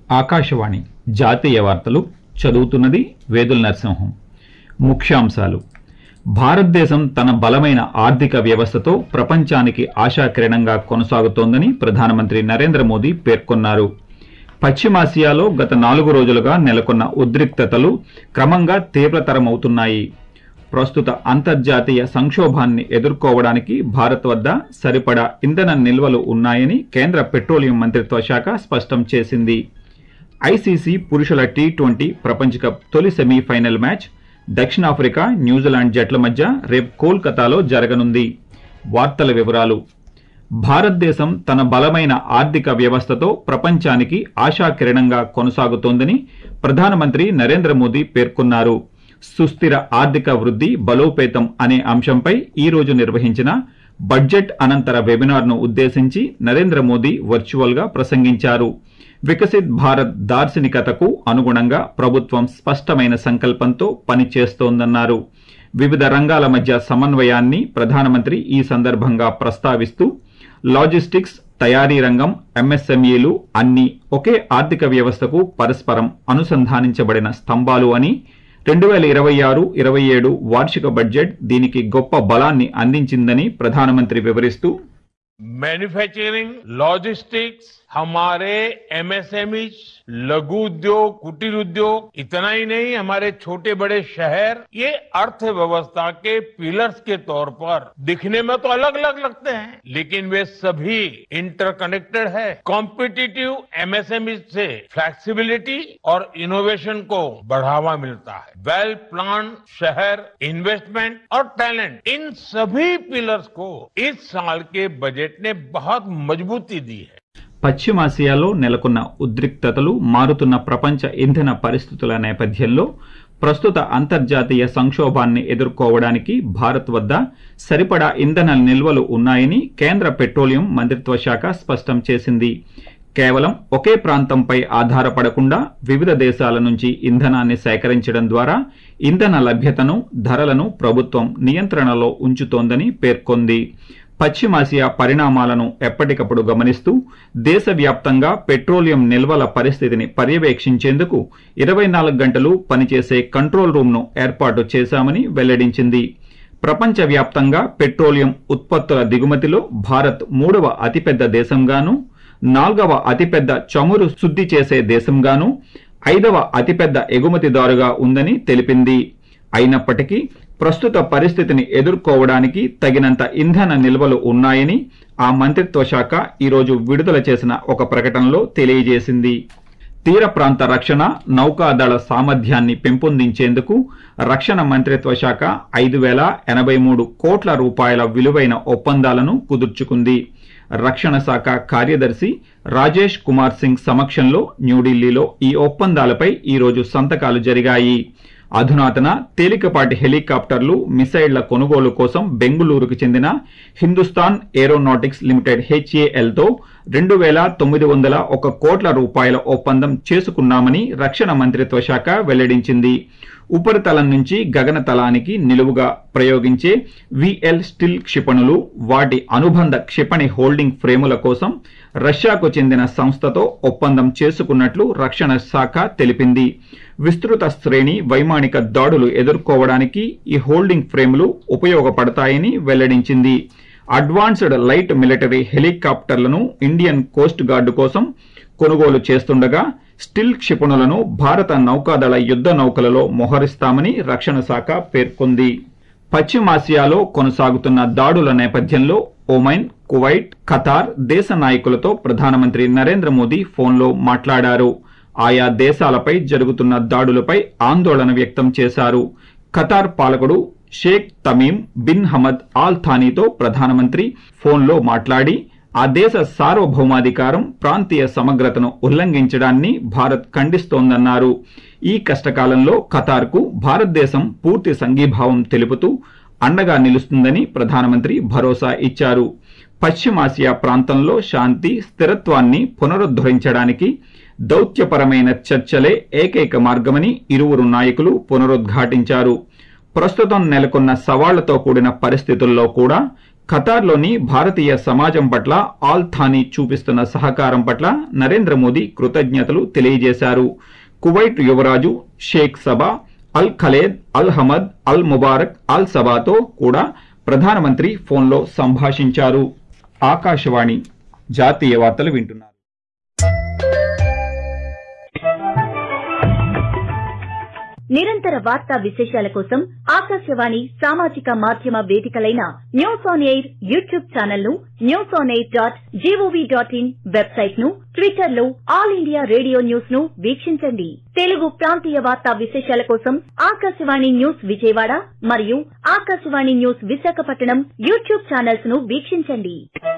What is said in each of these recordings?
ఆకాశవాణి జాతీయ వార్తలు చదువుతున్నది వేదుల నరసింహం ముఖ్యాంశాలు భారతదేశం తన బలమైన ఆర్థిక వ్యవస్థతో ప్రపంచానికి ఆశాకిరణంగా కొనసాగుతోందని ప్రధానమంత్రి నరేంద్ర మోదీ పేర్కొన్నారు పశ్చిమాసియాలో గత నాలుగు రోజులుగా నెలకొన్న ఉద్రిక్తతలు క్రమంగా తీవ్రతరమవుతున్నాయి ప్రస్తుత అంతర్జాతీయ సంక్షోభాన్ని ఎదుర్కోవడానికి భారత్ వద్ద సరిపడా ఇంధన నిల్వలు ఉన్నాయని కేంద్ర పెట్రోలియం మంత్రిత్వ శాఖ స్పష్టం చేసింది ఐసీసీ పురుషుల టీ ట్వంటీ ప్రపంచ కప్ తొలి సెమీఫైనల్ మ్యాచ్ దక్షిణాఫ్రికా న్యూజిలాండ్ జట్ల మధ్య రేపు కోల్కతాలో జరగనుంది వార్తల వివరాలు భారతదేశం తన బలమైన ఆర్థిక వ్యవస్థతో ప్రపంచానికి ఆశాకిరణంగా కొనసాగుతోందని ప్రధానమంత్రి నరేంద్ర మోదీ పేర్కొన్నారు సుస్థిర ఆర్థిక వృద్ధి బలోపేతం అనే అంశంపై ఈ రోజు నిర్వహించిన బడ్జెట్ అనంతర వెబినార్ను ఉద్దేశించి నరేంద్ర మోదీ వర్చువల్ గా ప్రసంగించారు వికసిత్ భారత్ దార్శనికతకు అనుగుణంగా ప్రభుత్వం స్పష్టమైన సంకల్పంతో పనిచేస్తోందన్నారు వివిధ రంగాల మధ్య సమన్వయాన్ని ప్రధానమంత్రి ఈ సందర్భంగా ప్రస్తావిస్తూ లాజిస్టిక్స్ తయారీ రంగం ఎంఎస్ఎంఈలు అన్ని ఒకే ఆర్థిక వ్యవస్థకు పరస్పరం అనుసంధానించబడిన స్తంభాలు అని రెండు వేల ఇరవై ఆరు ఇరవై ఏడు వార్షిక బడ్జెట్ దీనికి గొప్ప బలాన్ని అందించిందని ప్రధానమంత్రి వివరిస్తూ मैन्युफैक्चरिंग लॉजिस्टिक्स हमारे एमएसएमई लघु उद्योग कुटीर उद्योग इतना ही नहीं हमारे छोटे बड़े शहर ये अर्थव्यवस्था के पिलर्स के तौर पर दिखने में तो अलग अलग लगते हैं लेकिन वे सभी इंटरकनेक्टेड है कॉम्पिटिटिव एमएसएमई से फ्लेक्सिबिलिटी और इनोवेशन को बढ़ावा मिलता है वेल प्लान शहर इन्वेस्टमेंट और टैलेंट इन सभी पिलर्स को इस साल के बजट ने बहुत मजबूती दी है పశ్చిమాసియాలో నెలకొన్న ఉద్రిక్తతలు మారుతున్న ప్రపంచ ఇంధన పరిస్థితుల నేపథ్యంలో ప్రస్తుత అంతర్జాతీయ సంక్షోభాన్ని ఎదుర్కోవడానికి భారత్ వద్ద సరిపడా ఇంధన నిల్వలు ఉన్నాయని కేంద్ర పెట్రోలియం మంత్రిత్వ శాఖ స్పష్టం చేసింది కేవలం ఒకే ప్రాంతంపై ఆధారపడకుండా వివిధ దేశాల నుంచి ఇంధనాన్ని సేకరించడం ద్వారా ఇంధన లభ్యతను ధరలను ప్రభుత్వం నియంత్రణలో ఉంచుతోందని పేర్కొంది పశ్చిమాసియా పరిణామాలను ఎప్పటికప్పుడు గమనిస్తూ దేశవ్యాప్తంగా పెట్రోలియం నిల్వల పరిస్థితిని పర్యవేక్షించేందుకు ఇరవై నాలుగు గంటలు పనిచేసే కంట్రోల్ రూమ్ను ఏర్పాటు చేశామని వెల్లడించింది ప్రపంచవ్యాప్తంగా పెట్రోలియం ఉత్పత్తుల దిగుమతిలో భారత్ మూడవ అతిపెద్ద దేశంగాను నాల్గవ అతిపెద్ద చమురు శుద్ధి చేసే దేశంగాను ఐదవ అతిపెద్ద ఎగుమతిదారుగా ఉందని తెలిపింది అయినప్పటికీ ప్రస్తుత పరిస్థితిని ఎదుర్కోవడానికి తగినంత ఇంధన నిల్వలు ఉన్నాయని ఆ మంత్రిత్వ శాఖ ఈరోజు విడుదల చేసిన ఒక ప్రకటనలో తెలియజేసింది తీర ప్రాంత రక్షణ నౌకాదళ సామర్థ్యాన్ని పెంపొందించేందుకు రక్షణ మంత్రిత్వ శాఖ ఐదు వేల ఎనభై మూడు కోట్ల రూపాయల విలువైన ఒప్పందాలను కుదుర్చుకుంది రక్షణ శాఖ కార్యదర్శి రాజేష్ కుమార్ సింగ్ సమక్షంలో న్యూఢిల్లీలో ఈ ఒప్పందాలపై ఈరోజు సంతకాలు జరిగాయి అధునాతన తేలికపాటి హెలికాప్టర్లు మిసైళ్ల కొనుగోలు కోసం బెంగుళూరుకు చెందిన హిందుస్థాన్ ఏరోనాటిక్స్ లిమిటెడ్ హెచ్ఏఎల్తో రెండు వేల తొమ్మిది వందల ఒక కోట్ల రూపాయల ఒప్పందం చేసుకున్నామని రక్షణ మంత్రిత్వ శాఖ వెల్లడించింది ఉపరితలం నుంచి గగనతలానికి నిలువుగా ప్రయోగించే విఎల్ స్టిల్ క్షిపణులు వాటి అనుబంధ క్షిపణి హోల్డింగ్ ఫ్రేముల కోసం రష్యాకు చెందిన సంస్థతో ఒప్పందం చేసుకున్నట్లు రక్షణ శాఖ తెలిపింది విస్తృత శ్రేణి వైమానిక దాడులు ఎదుర్కోవడానికి ఈ హోల్డింగ్ ఫ్రేములు ఉపయోగపడతాయని వెల్లడించింది అడ్వాన్స్డ్ లైట్ మిలిటరీ హెలికాప్టర్లను ఇండియన్ కోస్ట్ గార్డు కోసం కొనుగోలు చేస్తుండగా స్టిల్ క్షిపణులను భారత నౌకాదళ యుద్ధ నౌకలలో మోహరిస్తామని రక్షణ శాఖ పేర్కొంది పశ్చిమాసియాలో కొనసాగుతున్న దాడుల నేపథ్యంలో ఒమైన్ కువైట్ ఖతార్ దేశ నాయకులతో ప్రధానమంత్రి నరేంద్ర మోదీ ఫోన్లో మాట్లాడారు ఆయా దేశాలపై జరుగుతున్న దాడులపై ఆందోళన వ్యక్తం చేశారు ఖతార్ పాలకుడు Sheikh Tamim bin Hamad Al థానీతో ప్రధానమంత్రి ఫోన్లో మాట్లాడి ఆ దేశ సార్వభౌమాధికారం ప్రాంతీయ సమగ్రతను ఉల్లంఘించడాన్ని భారత్ ఖండిస్తోందన్నారు ఈ కష్టకాలంలో ఖతార్కు భారతదేశం పూర్తి సంఘీభావం తెలుపుతూ అండగా నిలుస్తుందని ప్రధానమంత్రి భరోసా ఇచ్చారు పశ్చిమాసియా ప్రాంతంలో శాంతి స్థిరత్వాన్ని పునరుద్ధరించడానికి దౌత్యపరమైన చర్చలే ఏకైక మార్గమని ఇరువురు నాయకులు పునరుద్ఘాటించారు ప్రస్తుతం నెలకొన్న సవాళ్లతో కూడిన పరిస్థితుల్లో కూడా ఖతార్లోని భారతీయ సమాజం పట్ల ఆల్ థానీ చూపిస్తున్న సహకారం పట్ల నరేంద్ర మోదీ కృతజ్ఞతలు తెలియజేశారు కువైట్ యువరాజు Sheikh Saba Al Khaled Al Hamad Al Mubarak Al సబాతో కూడా ప్రధానమంత్రి ఫోన్లో సంభాషించారు ఆకాశవాణి జాతీయ వార్తలు వింటున్నారు నిరంతర వార్తా విశేషాల కోసం ఆకాశవాణి సామాజిక మాధ్యమ వేదికలైన news on air YouTube channel ను news on air dot GOV dot in website ను ట్విట్టర్ లో ఆల్ ఇండియా రేడియో న్యూస్ ను వీక్షించండి తెలుగు ప్రాంతీయ వార్తా విశేషాల కోసం ఆకాశవాణి న్యూస్ విజయవాడ మరియు Akashvani news Visakhapatnam YouTube channels ను వీక్షించండి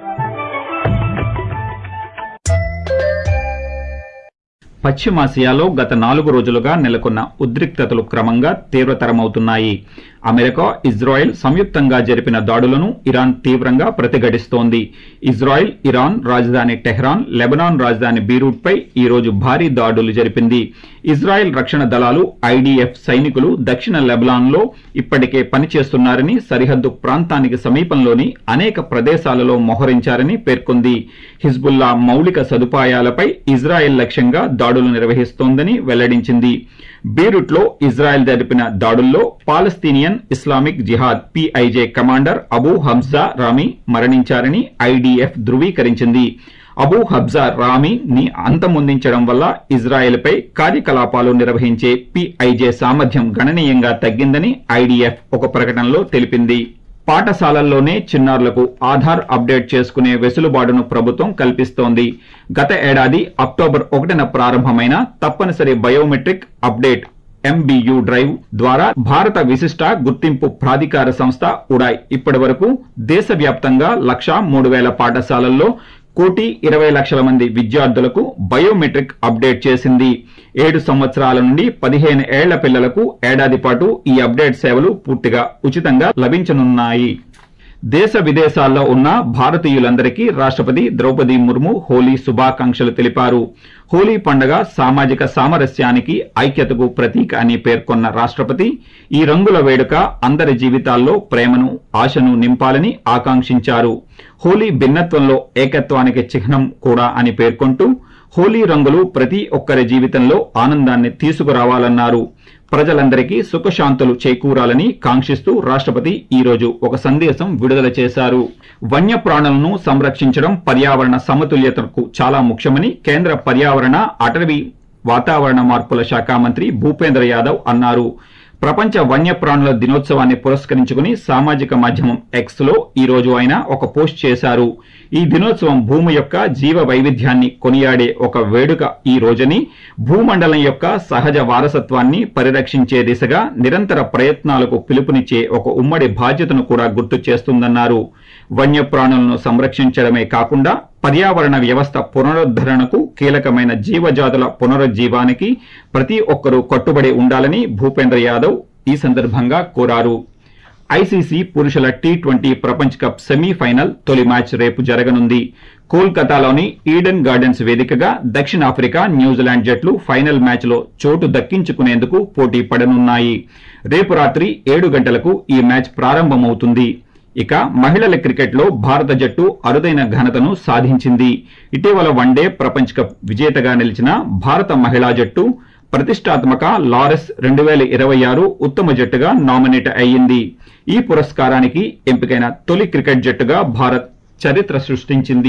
పశ్చిమాసియాలో గత నాలుగు రోజులుగా నెలకొన్న ఉద్రిక్తతలు క్రమంగా తీవ్రతరమవుతున్నాయి అమెరికా ఇజ్రాయెల్ సంయుక్తంగా జరిపిన దాడులను ఇరాన్ తీవ్రంగా ప్రతిఘటిస్తోంది ఇజ్రాయెల్ ఇరాన్ రాజధాని టెహ్రాన్ లెబనాన్ రాజధాని బీరూట్ పై ఈ రోజు భారీ దాడులు జరిపింది ఇజ్రాయెల్ రక్షణ దళాలు ఐడీఎఫ్ సైనికులు దక్షిణ లెబనాన్ లో ఇప్పటికే పనిచేస్తున్నారని సరిహద్దు ప్రాంతానికి సమీపంలోని అనేక ప్రదేశాలలో మోహరించారని పేర్కొంది హిజ్బుల్లా మౌలిక సదుపాయాలపై ఇజ్రాయెల్ లక్ష్యంగా దాడులు నిర్వహిస్తోందని వెల్లడించింది బీరుట్ లో ఇజ్రాయెల్ జరిపిన దాడుల్లో Palestinian Islamic Jihad PIJ commander Abu Hamza Rami మరణించారని ఐడీఎఫ్ ధృవీకరించింది అబూ హబ్జా రామీ ని అంతమొందించడం వల్ల ఇజ్రాయెల్ పై కార్యకలాపాలు నిర్వహించే పీఐజే సామర్థ్యం గణనీయంగా తగ్గిందని ఐడీఎఫ్ ఒక ప్రకటనలో తెలిపింది పాఠశాలల్లోనే చిన్నారులకు ఆధార్ అప్డేట్ చేసుకునే వెసులుబాటును ప్రభుత్వం కల్పిస్తోంది గత ఏడాది అక్టోబర్ ఒకటిన ప్రారంభమైన తప్పనిసరి బయోమెట్రిక్ అప్డేట్ ఎంబీయూ డ్రైవ్ ద్వారా భారత విశిష్ట గుర్తింపు ప్రాధికార సంస్థ ఉడాయ్ ఇప్పటి వరకు దేశవ్యాప్తంగా లక్షా మూడు వేల పాఠశాలల్లో కోటి ఇరవై లక్షల మంది విద్యార్థులకు బయోమెట్రిక్ అప్డేట్ చేసింది ఏడు సంవత్సరాల నుండి పదిహేను ఏళ్ల పిల్లలకు ఏడాది పాటు ఈ అప్డేట్ సేవలు పూర్తిగా ఉచితంగా లభించనున్నాయి దేశ విదేశాల్లో ఉన్న భారతీయులందరికీ రాష్ట్రపతి ద్రౌపది ముర్ము హోలీ శుభాకాంక్షలు తెలిపారు హోలీ పండుగ సామాజిక సామరస్యానికి ఐక్యతకు ప్రతీక అని పేర్కొన్న రాష్ట్రపతి ఈ రంగుల వేడుక అందరి జీవితాల్లో ప్రేమను ఆశను నింపాలని ఆకాంక్షించారు హోలీ భిన్నత్వంలో ఏకత్వానికి చిహ్నం కూడా అని పేర్కొంటూ హోలీ రంగులు ప్రతి ఒక్కరి జీవితంలో ఆనందాన్ని తీసుకురావాలన్నారు ప్రజలందరికీ సుఖశాంతులు చేకూరాలని కాంక్షిస్తూ రాష్ట్రపతి ఈ రోజు ఒక సందేశం విడుదల చేశారు వన్యప్రాణులను సంరక్షించడం పర్యావరణ సమతుల్యతకు చాలా ముఖ్యమని కేంద్ర పర్యావరణ అటవీ వాతావరణ మార్పుల శాఖ మంత్రి భూపేంద్ర యాదవ్ అన్నారు ప్రపంచ వన్యప్రాణుల దినోత్సవాన్ని పురస్కరించుకుని సామాజిక మాధ్యమం ఎక్స్ లో ఈ రోజు ఆయన ఒక పోస్ట్ చేశారు ఈ దినోత్సవం భూమి యొక్క జీవ వైవిధ్యాన్ని కొనియాడే ఒక వేడుక ఈ రోజని భూమండలం యొక్క సహజ వారసత్వాన్ని పరిరక్షించే దిశగా నిరంతర ప్రయత్నాలకు పిలుపునిచ్చే ఒక ఉమ్మడి బాధ్యతను కూడా గుర్తు చేస్తుందన్నారు వన్యప్రాణులను సంరక్షించడమే కాకుండా పర్యావరణ వ్యవస్థ పునరుద్ధరణకు కీలకమైన జీవజాతుల పునరుజ్జీవానికి ప్రతి ఒక్కరూ కట్టుబడి ఉండాలని భూపేంద్ర యాదవ్ ఈ సందర్భంగా కోరారు ఐసీసీ పురుషుల టీ ట్వంటీ ప్రపంచ కప్ సెమీఫైనల్ తొలి మ్యాచ్ రేపు జరగనుంది కోల్కతాలోని ఈడెన్ గార్డెన్స్ వేదికగా దక్షిణాఫ్రికా న్యూజిలాండ్ జట్లు ఫైనల్ మ్యాచ్ లో చోటు దక్కించుకునేందుకు పోటీ పడనున్నాయి రేపు రాత్రి ఏడు గంటలకు ఈ మ్యాచ్ ప్రారంభమవుతుంది ఇక మహిళల క్రికెట్లో భారత జట్టు అరుదైన ఘనతను సాధించింది ఇటీవల వన్డే ప్రపంచ కప్ విజేతగా నిలిచిన భారత మహిళా జట్టు ప్రతిష్టాత్మక లారెస్ రెండు వేల ఇరవై ఆరు ఉత్తమ జట్టుగా నామినేట్ అయ్యింది ఈ పురస్కారానికి ఎంపికైన తొలి క్రికెట్ జట్టుగా భారత్ చరిత్ర సృష్టించింది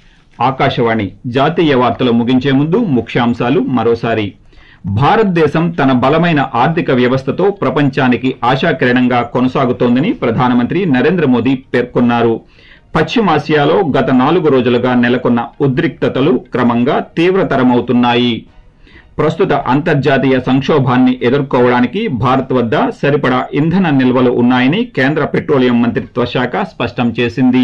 ఆకాశవాణి జాతీయ వార్తలు ముగించే ముందు ముఖ్యాంశాలు మరోసారి భారతదేశం తన బలమైన ఆర్థిక వ్యవస్థతో ప్రపంచానికి ఆశాకిరణంగా కొనసాగుతోందని ప్రధానమంత్రి నరేంద్ర మోదీ పేర్కొన్నారు పశ్చిమాసియాలో గత నాలుగు రోజులుగా నెలకొన్న ఉద్రిక్తతలు క్రమంగా తీవ్రతరమవుతున్నాయి ప్రస్తుత అంతర్జాతీయ సంక్షోభాన్ని ఎదుర్కోవడానికి భారత్ వద్ద సరిపడా ఇంధన నిల్వలు ఉన్నాయని కేంద్ర పెట్రోలియం మంత్రిత్వ శాఖ స్పష్టం చేసింది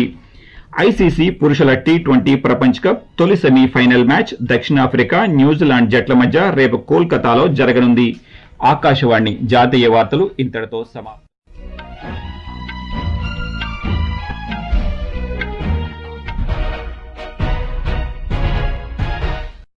ఐసీసీ పురుషుల టీ ట్వంటీ ప్రపంచ కప్ తొలి సెమీఫైనల్ మ్యాచ్ దక్షిణాఫ్రికా న్యూజిలాండ్ జట్ల మధ్య రేపు కోల్కతాలో జరగనుంది ఆకాశవాణి జాతీయ వార్తలు ఇంతటితో సమాప్తం